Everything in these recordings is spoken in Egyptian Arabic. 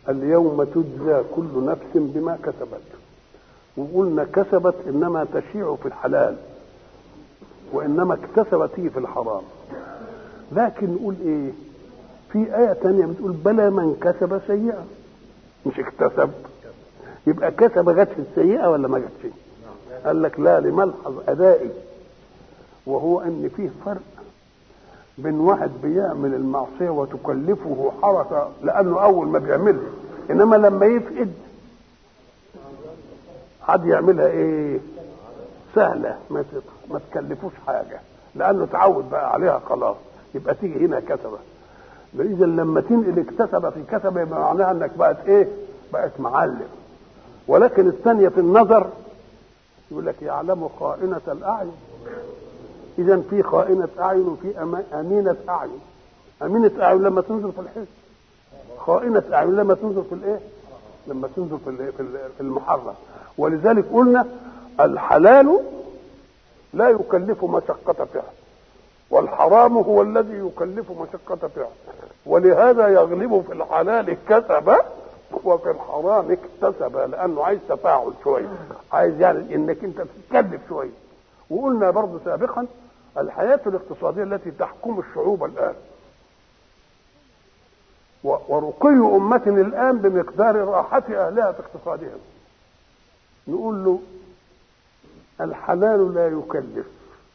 اليوم تجزى كل نفس بما كسبت وقلنا كسبت انما تشيع في الحلال وانما اكتسبت هي في الحرام لكن نقول ايه في آية تانية بتقول بلى من كسب سيئة مش اكتسب يبقى كسب جت في السيئة ولا ما جتش قال لك لا لملحظ أدائي وهو أن فيه فرق بين واحد بيعمل المعصية وتكلفه حركة لأنه أول ما بيعملها إنما لما يفقد حد يعملها إيه سهلة ما ما تكلفوش حاجة لأنه تعود بقى عليها خلاص يبقى تيجي هنا كسبة إذا لما تنقل اكتسب في كسبة يبقى معناها إنك بقت إيه بقت معلم ولكن الثانية في النظر يقول لك يعلم خائنة الأعين إذا في خائنة أعين وفي أمينة أعين أمينة أعين لما تنظر في الحس خائنة أعين لما تنظر في الإيه؟ لما تنظر في في المحرم ولذلك قلنا الحلال لا يكلف مشقة فعل والحرام هو الذي يكلف مشقة فعل ولهذا يغلب في الحلال كسب وفي الحرام اكتسب لانه عايز تفاعل شويه عايز يعني انك انت تتكلف شويه وقلنا برضه سابقا الحياه الاقتصاديه التي تحكم الشعوب الان ورقي أمة الآن بمقدار راحة أهلها في اقتصادهم نقول له الحلال لا يكلف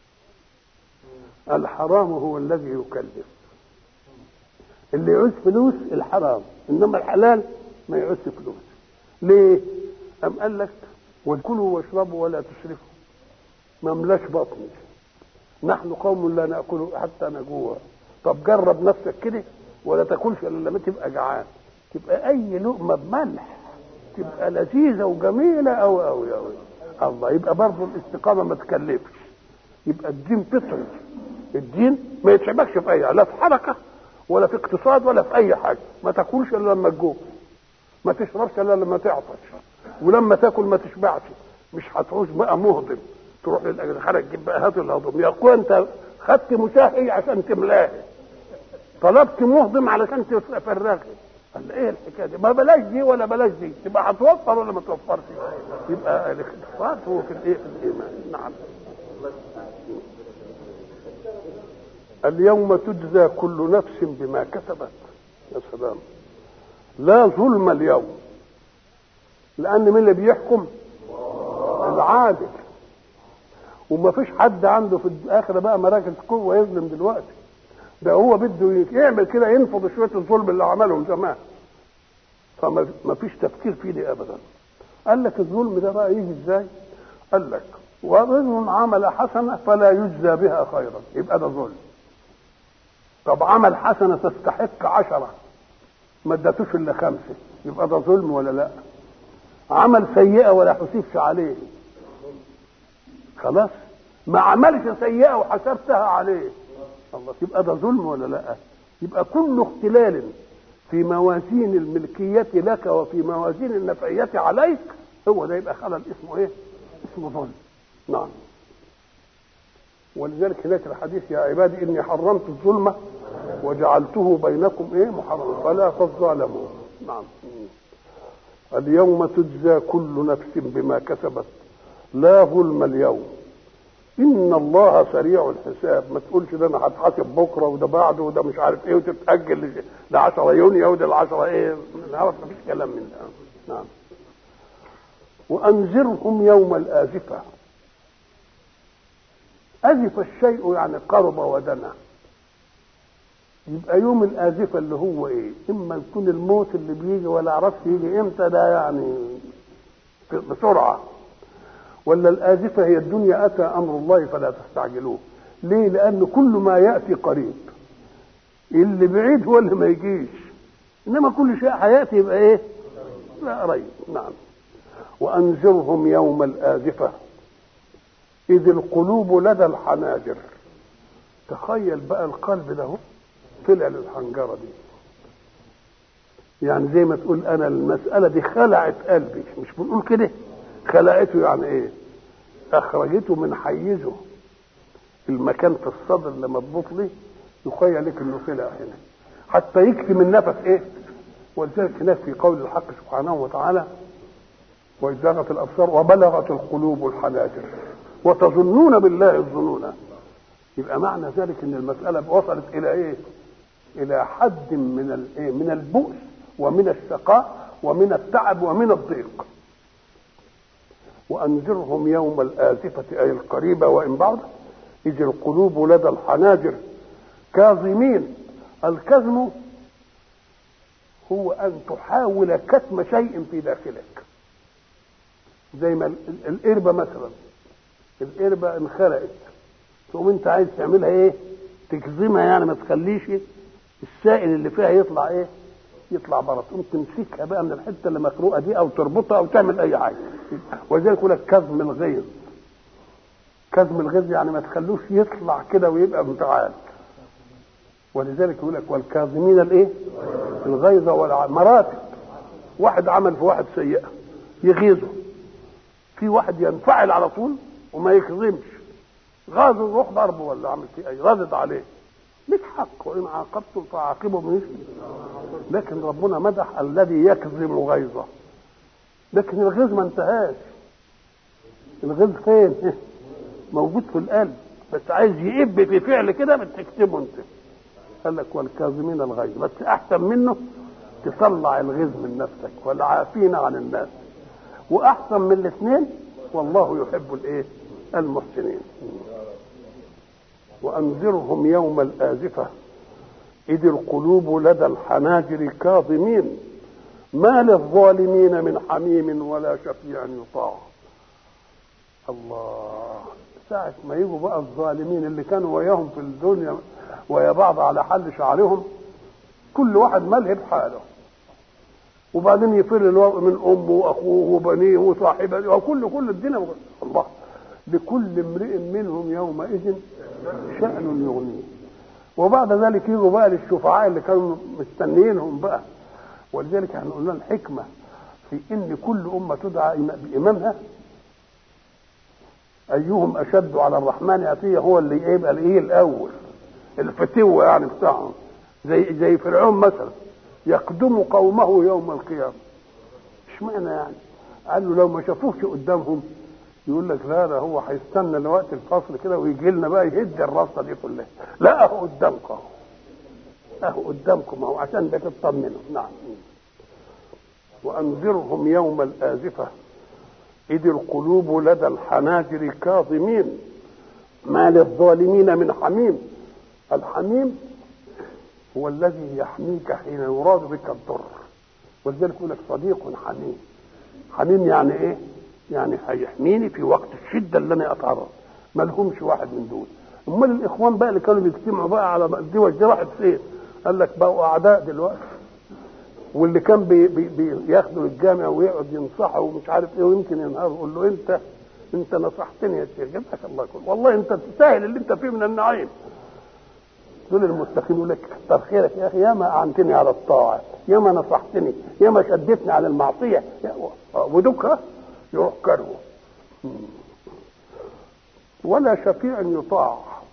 الحرام هو الذي يكلف اللي يعوز فلوس الحرام انما الحلال ما يعوز فلوس ليه ام قال لك وكلوا واشربوا ولا تسرفوا ما ملاش بطني نحن قوم لا ناكل حتى نجوع طب جرب نفسك كده ولا تاكلش الا لما تبقى جعان تبقى اي لقمه بملح تبقى لذيذه وجميله قوي قوي قوي الله يبقى برضه الاستقامه ما تكلفش يبقى الدين فطري الدين ما يتعبكش في اي لا في حركه ولا في اقتصاد ولا في اي حاجه ما تاكلش الا لما تجوع ما تشربش الا لما تعطش ولما تاكل ما تشبعش مش هتعوز بقى مهضم تروح للاجنحه تجيب بقى هات الهضم يا اخويا انت خدت مساهي عشان تملاهي طلبت مهضم علشان تفرغي قال ايه الحكايه دي ما بلاش دي ولا بلاش دي تبقى هتوفر ولا ما توفرش يبقى الاختصاص هو في الايه في الايمان نعم اليوم تجزى كل نفس بما كسبت يا سلام لا ظلم اليوم لان من اللي بيحكم العادل وما فيش حد عنده في الاخره بقى مراكز قوه يظلم دلوقتي ده هو بده يعمل كده ينفض شويه الظلم اللي عملهم زمان فما فيش تفكير فيه دي ابدا قال لك الظلم ده بقى يجي ازاي قال لك ورجل عمل حسنه فلا يجزى بها خيرا يبقى ده ظلم طب عمل حسنه تستحق عشره ما ادتوش الا خمسه يبقى ده ظلم ولا لا عمل سيئه ولا حسبش عليه خلاص ما عملش سيئه وحسبتها عليه الله يبقى ده ظلم ولا لا يبقى كل اختلال في موازين الملكية لك وفي موازين النفعية عليك هو ده يبقى خلل اسمه ايه اسمه ظلم نعم ولذلك هناك الحديث يا عبادي اني حرمت الظلم وجعلته بينكم ايه محرما فلا تظالموا نعم اليوم تجزى كل نفس بما كسبت لا ظلم اليوم ان الله سريع الحساب ما تقولش ده انا هتحاسب بكره وده بعده وده مش عارف ايه وتتاجل ل 10 يونيو وده ل 10 ايه ما فيش كلام من ده نعم وانذرهم يوم الازفه ازف الشيء يعني قرب ودنا يبقى يوم الازفه اللي هو ايه اما يكون الموت اللي بيجي ولا عرفت يجي امتى ده يعني بسرعه ولا الآزفة هي الدنيا أتى أمر الله فلا تستعجلوه ليه لأن كل ما يأتي قريب اللي بعيد هو اللي ما يجيش إنما كل شيء هيأتي يبقى إيه لا قريب نعم وأنذرهم يوم الآزفة إذ القلوب لدى الحناجر تخيل بقى القلب ده طلع للحنجرة دي يعني زي ما تقول أنا المسألة دي خلعت قلبي مش بنقول كده خلقته يعني ايه اخرجته من حيزه المكان في الصدر لما تبط لي يخيل لك انه طلع هنا حتى يكتم النفس ايه ولذلك هناك في قول الحق سبحانه وتعالى وإذ زاغت الأبصار وبلغت القلوب الحناجر وتظنون بالله الظنون يبقى معنى ذلك ان المسألة وصلت إلى إيه؟ إلى حد من الإيه؟ من البؤس ومن الشقاء ومن التعب ومن الضيق وأنذرهم يوم الآزفة أي القريبة وإن بعد إذ القلوب لدى الحناجر كاظمين الكظم هو أن تحاول كتم شيء في داخلك زي ما القربة مثلا القربة انخرقت تقوم انت عايز تعملها ايه تكظمها يعني ما تخليش السائل اللي فيها يطلع ايه يطلع بره تقوم تمسكها بقى من الحته اللي مخروقه دي او تربطها او تعمل اي حاجه ولذلك يقول لك كظم الغيظ كظم الغيظ يعني ما تخلوش يطلع كده ويبقى متعال ولذلك يقول لك والكاظمين الايه الغيظ والمراتب واحد عمل في واحد سيئه يغيظه في واحد ينفعل على طول وما يكظمش غاظ يروح ضربه ولا عمل فيه اي غاضب عليه لك حق وان عاقبتم فعاقبوا بمثل لكن ربنا مدح الذي يكظم غيظه لكن الغيظ ما انتهاش الغيظ فين موجود في القلب بس عايز يئب في فعل كده بتكتبه انت قال لك والكاظمين الغيظ بس احسن منه تطلع الغيظ من نفسك والعافين عن الناس واحسن من الاثنين والله يحب الايه المحسنين وانذرهم يوم الازفه اذ القلوب لدى الحناجر كاظمين ما للظالمين من حميم ولا شفيع يطاع الله ساعة ما يجوا بقى الظالمين اللي كانوا وياهم في الدنيا ويا بعض على حل شعرهم كل واحد ملهي بحاله وبعدين يفر الوضع من امه واخوه وبنيه وصاحبه وكل كل الدنيا الله لكل امرئ منهم يومئذ شأن يغنيه وبعد ذلك يجوا بقى للشفعاء اللي كانوا مستنيينهم بقى ولذلك احنا قلنا الحكمه في ان كل امه تدعى بامامها ايهم اشد على الرحمن عتيه هو اللي يبقى الايه الاول الفتوه يعني بتاعهم زي زي فرعون مثلا يقدم قومه يوم القيامه اشمعنى يعني قال له لو ما شافوش قدامهم يقول لك لا ده هو هيستنى لوقت الفصل كده ويجي لنا بقى يهد الرصه دي كلها لا اهو قدامكم اهو قدامكم اهو عشان تطمنوا نعم وانذرهم يوم الازفه اذ القلوب لدى الحناجر كاظمين ما للظالمين من حميم الحميم هو الذي يحميك حين يراد بك الضر ولذلك يقول لك صديق حميم حميم يعني ايه يعني هيحميني في وقت الشده اللي انا اتعرض ما لهمش واحد من دول امال الاخوان بقى اللي كانوا بيجتمعوا بقى على الدول دي راحت فين قال لك بقوا اعداء دلوقتي واللي كان بي بي بياخدوا الجامع ويقعد ينصحه ومش عارف ايه ويمكن ينهار يقول له انت انت نصحتني يا شيخ جزاك الله كل والله انت تستاهل اللي انت فيه من النعيم دول المتقين يقول لك كتر خيرك يا اخي ياما اعنتني على الطاعه ياما نصحتني ياما شدتني على المعصيه ودك يروح كرهه ولا شفيع يطاع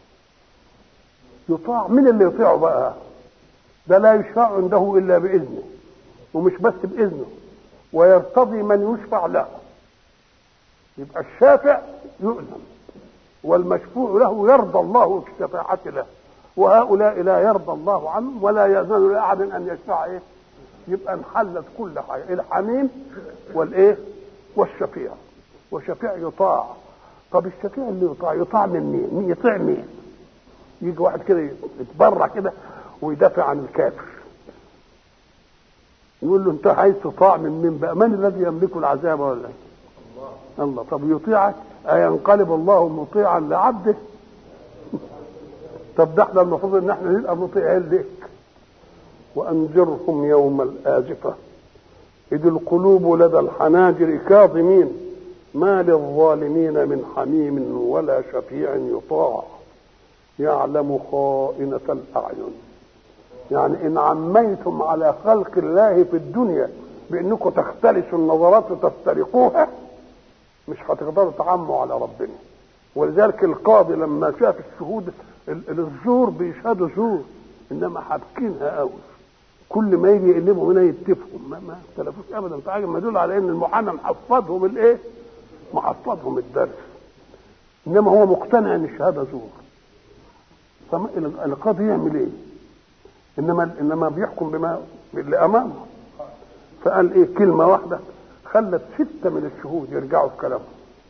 يطاع من اللي يطيعه بقى ده لا يشفع عنده الا باذنه ومش بس باذنه ويرتضي من يشفع له يبقى الشافع يؤذن والمشفوع له يرضى الله في الشفاعة له وهؤلاء لا يرضى الله عنهم ولا يأذن لأحد أن يشفع إيه يبقى انحلت كل حاجة الحميم والإيه والشفيع والشفيع يطاع طب الشفيع اللي يطاع يطاع من مين؟ مين يطيع مين؟ يجي واحد كده يتبرع كده ويدافع عن الكافر يقول له انت عايز تطاع من مين بقى؟ من الذي يملك العذاب ولا الله الله طب يطيعك أينقلب الله مطيعا لعبده طب ده احنا المفروض ان احنا نبقى مطيعين لك وانذرهم يوم الازفه اذ القلوب لدى الحناجر كاظمين ما للظالمين من حميم ولا شفيع يطاع يعلم خائنة الأعين يعني إن عميتم على خلق الله في الدنيا بأنكم تختلسوا النظرات وتفترقوها مش هتقدروا تعموا على ربنا ولذلك القاضي لما شاف الشهود الزور بيشهدوا زور انما حابكينها قوي كل ما يجي يقلبوا هنا يتفقوا ما, ما اختلفوش ابدا في حاجه ما يدل على ان المحامي محفظهم الايه؟ محفظهم الدرس انما هو مقتنع ان الشهاده زور فالقاضي يعمل ايه؟ انما انما بيحكم بما باللي امامه فقال ايه كلمه واحده خلت سته من الشهود يرجعوا في كلامهم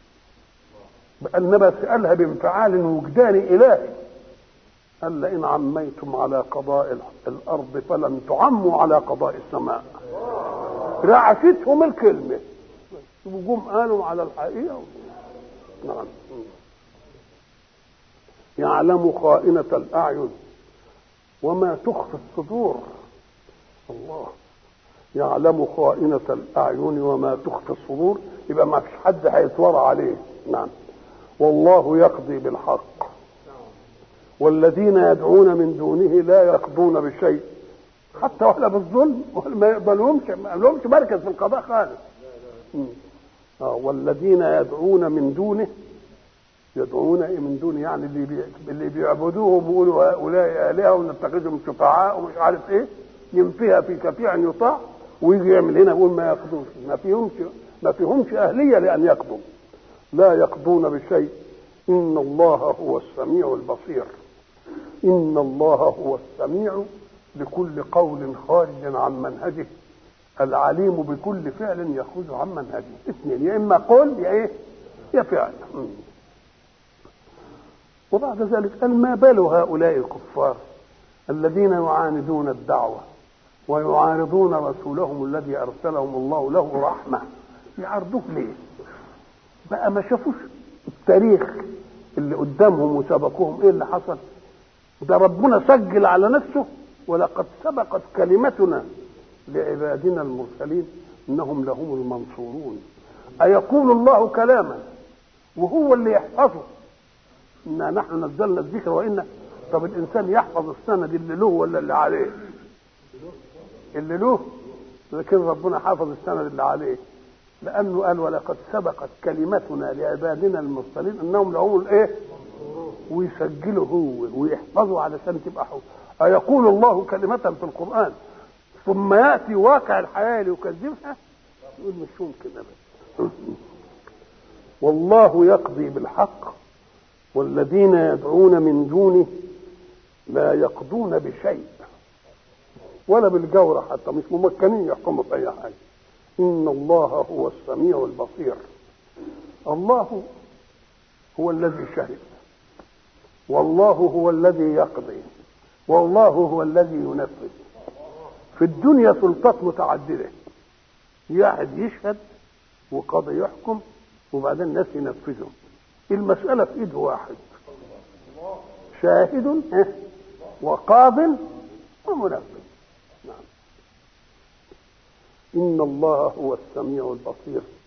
انما سالها بانفعال وجداني الهي قال لئن عميتم على قضاء الارض فلن تعموا على قضاء السماء رعشتهم الكلمه وجم قالوا على الحقيقه نعم يعلم خائنة الأعين وما تخفي الصدور الله يعلم خائنة الأعين وما تخفي الصدور يبقى ما فيش حد هيتورى عليه نعم والله يقضي بالحق والذين يدعون من دونه لا يقضون بشيء حتى ولا بالظلم ما يقبلهمش ما لهمش مركز في القضاء خالص آه والذين يدعون من دونه يدعون ايه من دونه يعني اللي بي... اللي بيعبدوهم ويقولوا هؤلاء الهه ونتخذهم شفعاء ومش عارف ايه ينفيها في كفيع ان يطاع ويجي يعمل هنا يقول ما يقضوش ما فيهمش ما فيهمش اهليه لان يقضوا لا يقضون بشيء ان الله هو السميع البصير ان الله هو السميع لكل قول خارج عن منهجه العليم بكل فعل يخرج عن منهجه اثنين يا اما قول يا ايه يا فعل وبعد ذلك قال ما بال هؤلاء الكفار الذين يعاندون الدعوة ويعارضون رسولهم الذي أرسلهم الله له رحمة يعرضوه ليه بقى ما شافوش التاريخ اللي قدامهم وسبقوهم ايه اللي حصل ده ربنا سجل على نفسه ولقد سبقت كلمتنا لعبادنا المرسلين انهم لهم المنصورون ايقول الله كلاما وهو اللي يحفظه انا نحن نزلنا الذكر وإنا طب الانسان يحفظ السند اللي له ولا اللي عليه اللي له لكن ربنا حافظ السند اللي عليه لانه قال ولقد سبقت كلمتنا لعبادنا المرسلين انهم لهم الايه ويسجله هو ويحفظه علشان تبقى حب أيقول الله كلمة في القرآن ثم يأتي واقع الحياة ليكذبها يقول مش ممكن أبدا والله يقضي بالحق والذين يدعون من دونه لا يقضون بشيء ولا بالجورة حتى مش ممكنين يحكموا بأي حاجة إن الله هو السميع البصير الله هو الذي شهد والله هو الذي يقضي والله هو الذي ينفذ في الدنيا سلطات متعددة واحد يشهد وقاضي يحكم وبعدين الناس ينفذوا المسألة في إيد واحد شاهد وقاض ومنفذ نعم إن الله هو السميع البصير